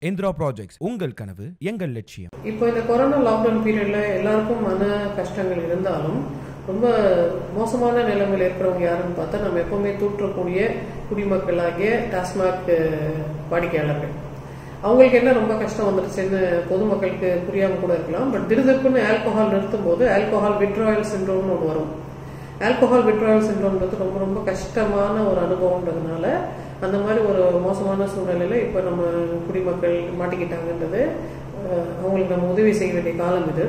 Indira projects உங்கள் கனவு எங்கள் லட்சியம் இப்போ இந்த கொரோனா லாக்டவுன் பீரியட்ல எல்லாருக்கும் மன கஷ்டங்கள் இருந்தாலும் ரொம்ப மோசமான நிலைமையில் இருக்கிறவங்க யாருன்னு பார்த்தா நம்ம எப்பவுமே தூற்றக்கூடிய குடிமக்களாகிய டாஸ்மாக் அஹ், வாடிக்கையாளர்கள் அவங்களுக்கு என்ன ரொம்ப கஷ்டம் வந்துருச்சுன்னு பொதுமக்களுக்கு புரியாம கூட இருக்கலாம் பட் திடுதிப்புன்னு ஆல்கோஹால் நிறுத்தும் போது ஆல்கோஹால் விட்ராயல் சிண்ட்ரோம்னு ஒன்று வரும் ஆல்கோஹால் விட்ராயல் சிண்ட்ரோம்ன்றது ரொம்ப ரொம்ப கஷ்டமான ஒரு அனுபவம்ன்றதுனால அந்த மாதிரி ஒரு மோசமான சூழ்நிலையில இப்போ நம்ம குடிமக்கள் மாட்டிக்கிட்டாங்கன்றது அஹ், அவங்களுக்கு நம்ம உதவி செய்ய வேண்டிய காலம் இது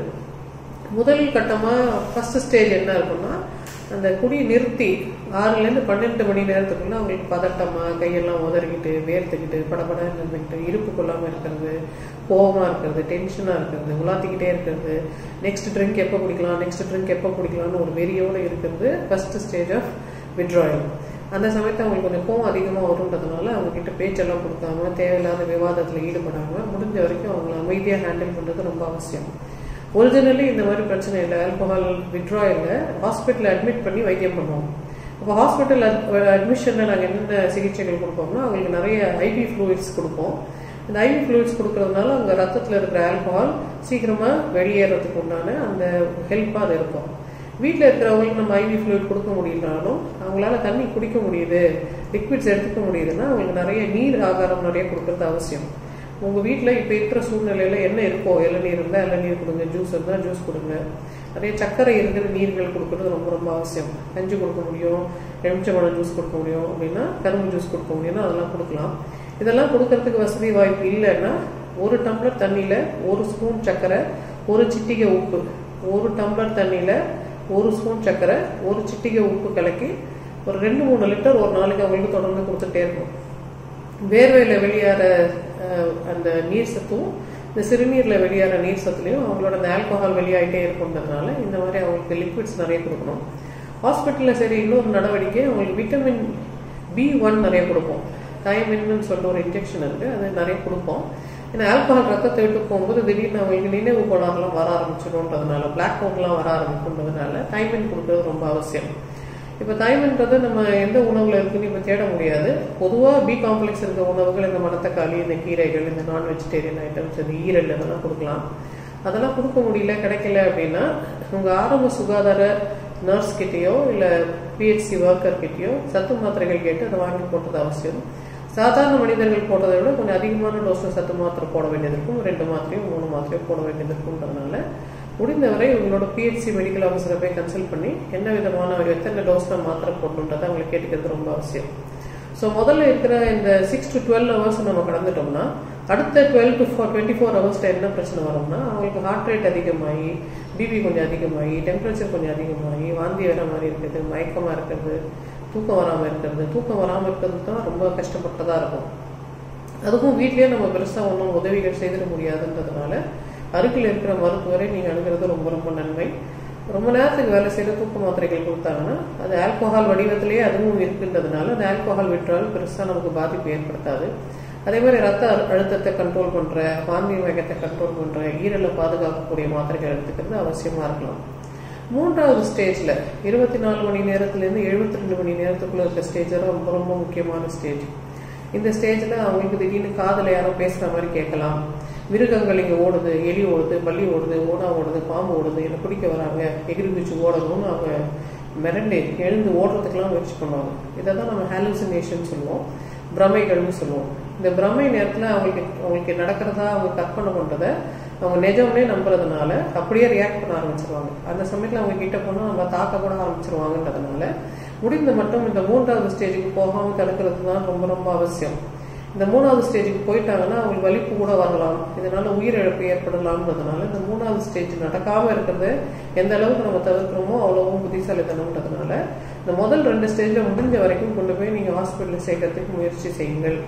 முதல் கட்டமா ஃபர்ஸ்ட் ஸ்டேஜ் என்ன இருக்கும்னா அந்த குடி நிறுத்தி ஆறுல இருந்து பன்னெண்டு மணி நேரத்துக்குள்ள அவங்களுக்கு பதட்டமா கையெல்லாம் உதறிக்கிட்டு வேர்த்துக்கிட்டு படபடன்னு இருந்துக்கிட்டு இருப்பு கொள்ளாம இருக்கிறது கோவமா இருக்கிறது டென்ஷனா இருக்கிறது உலாத்திக்கிட்டே இருக்கிறது நெக்ஸ்ட் ட்ரிங்க் எப்போ குடிக்கலாம் நெக்ஸ்ட் ட்ரிங்க் எப்போ குடிக்கலாம்னு ஒரு வெறியோட இருக்கிறது ஃபர்ஸ்ட் ஸ்டேஜ் ஆஃப் withdrawal அந்த சமயத்தில் அவங்களுக்கு கொஞ்சம் கோவம் அதிகமாக வருன்றதுனால அவங்க கிட்ட பேச்செல்லாம் கொடுக்காம தேவையில்லாத விவாதத்தில் ஈடுபடாம முடிஞ்ச வரைக்கும் அவங்கள அமைதியாக ஹேண்டில் பண்ணுறது ரொம்ப அவசியம் ஒரிஜினலி இந்த மாதிரி பிரச்சனை இல்லை ஆல்கோஹால் விட்ராயில் ஹாஸ்பிட்டலில் அட்மிட் பண்ணி வைத்தியம் பண்ணுவோம் அப்போ ஹாஸ்பிட்டல் அட்மிஷனில் நாங்கள் என்னென்ன சிகிச்சைகள் கொடுப்போம்னா அவங்களுக்கு நிறைய ஐவி ஃப்ளூயிட்ஸ் கொடுப்போம் இந்த ஐவி ஃப்ளூயிட்ஸ் கொடுக்கறதுனால அவங்க ரத்தத்தில் இருக்கிற ஆல்கோஹால் சீக்கிரமாக வெளியேறதுக்கு உண்டான அந்த ஹெல்ப்பாக அது இருக்கும் வீட்டில் இருக்கிறவங்களுக்கு நம்ம ஐவி ஃப்ளூயிட் கொடுக்க முடியலனாலும் அவங்களால தண்ணி குடிக்க முடியுது லிக்விட்ஸ் எடுத்துக்க முடியுதுன்னா அவங்களுக்கு நிறைய நீர் ஆகாரம் நிறைய கொடுக்கறது அவசியம் உங்கள் வீட்டில் இப்போ இருக்கிற சூழ்நிலையில் என்ன இருக்கோ இளநீர் இருந்தால் இளநீர் கொடுங்க ஜூஸ் இருந்தால் ஜூஸ் கொடுங்க நிறைய சர்க்கரை இருக்கிற நீர்கள் கொடுக்கறது ரொம்ப ரொம்ப அவசியம் கஞ்சி கொடுக்க முடியும் எலுமிச்சம்பழம் ஜூஸ் கொடுக்க முடியும் அப்படின்னா கரும்பு ஜூஸ் கொடுக்க முடியும்னா அதெல்லாம் கொடுக்கலாம் இதெல்லாம் கொடுக்கறதுக்கு வசதி வாய்ப்பு இல்லைன்னா ஒரு டம்ளர் தண்ணியில் ஒரு ஸ்பூன் சர்க்கரை ஒரு சிட்டிகை உப்பு ஒரு டம்ளர் தண்ணியில் ஒரு ஸ்பூன் சர்க்கரை ஒரு சிட்டிகை உப்பு கலக்கி ஒரு ரெண்டு மூணு லிட்டர் ஒரு நாளைக்கு அவங்களுக்கு தொடர்ந்து கொடுத்துட்டே இருக்கும் வேர்வையில் வெளியேற அஹ், அந்த நீர் சத்தும் இந்த சிறுநீரில் வெளியேற நீர் சத்துலையும் அவங்களோட அந்த ஆல்கோஹால் வெளியாகிட்டே இருக்குன்றதுனால இந்த மாதிரி அவங்களுக்கு லிக்விட்ஸ் நிறைய கொடுக்கணும் ஹாஸ்பிட்டலில் சரி இன்னொரு நடவடிக்கை அவங்களுக்கு விட்டமின் பி ஒன் நிறைய கொடுப்போம் தயமின்னு சொல்லிட்டு ஒரு இன்ஜெக்ஷன் இருக்குது அது நிறைய கொடுப்போம் ஏன்னா ஆல்கோஹால் ரத்தத்தை விட்டு போகும்போது திடீர்னு அவங்களுக்கு நினைவு கோளாறுலாம் வர ஆரம்பிச்சிடும்ன்றதுனால பிளாக் அவுட்லாம் வர ஆரம்பிக்குன்றதுனால தைமின் கொடுக்கறது ரொம்ப அவசியம் இப்போ தைமன்றது நம்ம எந்த உணவுல இருக்குன்னு இப்போ தேட முடியாது பொதுவாக பி காம்ப்ளெக்ஸ் இருக்க உணவுகள் இந்த மணத்தக்காளி இந்த கீரைகள் இந்த நான் வெஜிடேரியன் ஐட்டம்ஸ் இந்த ஈரல் இதெல்லாம் கொடுக்கலாம் அதெல்லாம் கொடுக்க முடியல கிடைக்கல அப்படின்னா உங்கள் ஆரம்ப சுகாதார நர்ஸ் கிட்டேயோ இல்லை பிஹெச்சி ஒர்க்கர் கிட்டேயோ சத்து மாத்திரைகள் கேட்டு அதை வாங்கி போட்டது அவசியம் சாதாரண மனிதர்கள் போட்டதை விட கொஞ்சம் அதிகமான டோஸில் சத்து மாத்திரை போட வேண்டியது இருக்கும் ரெண்டு மாத்திரையும் மூணு மாத்திரையும் போட வேண்டியது இருக்கும்ன்றதுனால முடிந்தவரை உங்களோட பிஹெச்சி மெடிக்கல் ஆஃபீஸரை போய் கன்சல்ட் பண்ணி என்ன விதமான எத்தனை டோஸ்ல மாத்திரை போடணுன்றதை அவங்களை கேட்டுக்கிறது ரொம்ப அவசியம் ஸோ முதல்ல இருக்கிற இந்த சிக்ஸ் டு டுவெல் ஹவர்ஸ் நம்ம கடந்துட்டோம்னா அடுத்த twelve to four twenty four ஹவர்ஸ்ல என்ன பிரச்சனை வரும்னா அவங்களுக்கு ஹார்ட் ரேட் அதிகமாகி பிபி கொஞ்சம் அதிகமாகி டெம்பரேச்சர் கொஞ்சம் அதிகமாகி வாந்தி வர மாதிரி இருக்குது மயக்கமா இருக்கிறது தூக்கம் வராமல் இருக்கிறது தூக்கம் வராமல் இருக்கிறது தான் ரொம்ப கஷ்டப்பட்டதா இருக்கும் அதுக்கும் வீட்லயே நம்ம பெருசா ஒன்றும் உதவிகள் செய்திட முடியாதுன்றதுனால அருகில் இருக்கிற மருத்துவரை நீங்க அணுகிறது ரொம்ப ரொம்ப நன்மை ரொம்ப நேரத்துக்கு வேலை செய்யற தூக்க மாத்திரைகள் கொடுத்தாங்கன்னா அது ஆல்கோஹால் வடிவத்திலேயே அதுவும் இருக்குன்றதுனால அந்த ஆல்கோஹால் விட்டால் பெருசா நமக்கு பாதிப்பு ஏற்படுத்தாது அதே மாதிரி ரத்த அழு- அழுத்தத்தை கண்ட்ரோல் பண்ற வாந்தி வேகத்தை கண்ட்ரோல் பண்ற ஈரலை பாதுகாக்கக்கூடிய மாத்திரைகள் எடுத்துக்கிறது அவசியமா இருக்கலாம் மூன்றாவது ஸ்டேஜ்ல இருபத்தி நாலு மணி நேரத்துல இருந்து எழுபத்தி ரெண்டு மணி நேரத்துக்குள்ள இருக்க ஸ்டேஜ் ரொம்ப ரொம்ப முக்கியமான ஸ்டேஜ் இந்த ஸ்டேஜ்ல அவங்களுக்கு திடீர்னு காதுல யாரோ பேசுற மாதிரி கேட்கலாம் மிருகங்கள் இங்க ஓடுது எலி ஓடுது பள்ளி ஓடுது ஓடா ஓடுது பாம்பு ஓடுது என்னை பிடிக்க வராங்க எகிரி குச்சி ஓடணும்னு அவங்க மிரண்டு எழுந்து ஓடுறதுக்கெல்லாம் முயற்சி பண்ணுவாங்க இதை தான் நம்ம ஹாலுசினேஷன் சொல்லுவோம் பிரமைகள்னு சொல்லுவோம் இந்த பிரமை நேரத்துல அவங்களுக்கு அவங்களுக்கு நடக்கிறதா அவங்க கற்பனை பண்றதை அவங்க நிஜம்னே நம்புறதுனால அப்படியே ரியாக்ட் பண்ண ஆரம்பிச்சிருவாங்க அந்த சமயத்துல அவங்க கிட்ட போனா நம்ம தாக்க கூட ஆரம்பிச்சிருவாங்கன்றதுனால முடிந்த மட்டும் இந்த மூன்றாவது ஸ்டேஜுக்கு போகாம தடுக்கிறது தான் ரொம்ப ரொம்ப அவசியம் இந்த மூணாவது ஸ்டேஜுக்கு போயிட்டாங்கன்னா அவங்களுக்கு வலிப்பு கூட வரலாம் இதனால உயிரிழப்பு ஏற்படலாம்ன்றதுனால இந்த மூணாவது ஸ்டேஜ் நடக்காம இருக்கிறது எந்த அளவுக்கு நம்ம தவிர்க்கிறோமோ அவ்வளவும் புத்திசாலித்தனம்ன்றதுனால இந்த முதல் ரெண்டு ஸ்டேஜ்ல முடிஞ்ச வரைக்கும் கொண்டு போய் நீங்க ஹாஸ்பிட்டல் சேர்க்கறதுக்கு முயற்சி செய்யுங்கள்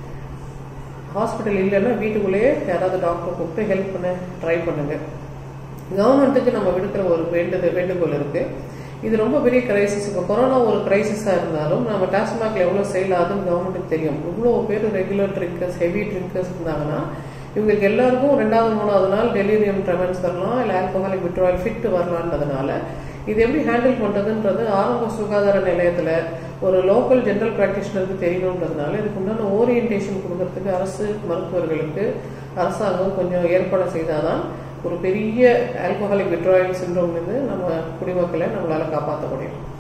ஹாஸ்பிட்டல் இல்லைன்னா வீட்டுக்குள்ளேயே யாராவது டாக்டர் கூப்பிட்டு ஹெல்ப் பண்ண ட்ரை பண்ணுங்க கவர்மெண்ட்டுக்கு நம்ம விடுக்கிற ஒரு வேண்டுது வேண்டுகோள் இருக்கு இது ரொம்ப பெரிய கிரைசிஸ் இப்போ கொரோனா ஒரு கிரைசிஸா இருந்தாலும் நம்ம டாஸ்மாக்ல எவ்வளவு சேல் ஆகுதுன்னு கவர்மெண்ட்டுக்கு தெரியும் இவ்வளோ பேர் ரெகுலர் ட்ரிங்கர்ஸ் ஹெவி ட்ரிங்கர்ஸ் இருந்தாங்கன்னா இவங்களுக்கு எல்லாருக்கும் ரெண்டாவது மூணாவது நாள் டெலிரியம் ட்ரெமன்ஸ் வரலாம் இல்லை ஆல்கோஹாலிக் விட்ராயல் ஃபிட் வரலான்றதுனால இது எப்படி ஹேண்டில் பண்றதுன்றது ஆரம்ப சுகாதார நிலையத்துல ஒரு லோக்கல் ஜெனரல் பிராக்டிஷனருக்கு தெரியணுன்றதுனால இதுக்கு உண்டான ஓரியன்டேஷன் கொடுக்கறதுக்கு அரசு மருத்துவர்களுக்கு அரசாங்கம் கொஞ்சம் ஏற்பாடு செய்தாதான் ஒரு பெரிய ஆல்கஹாலிக் விட்ராயல் சிண்ட்ரோம்லேருந்து நம்ம குடிமக்களை நம்மளால காப்பாற்ற முடியும்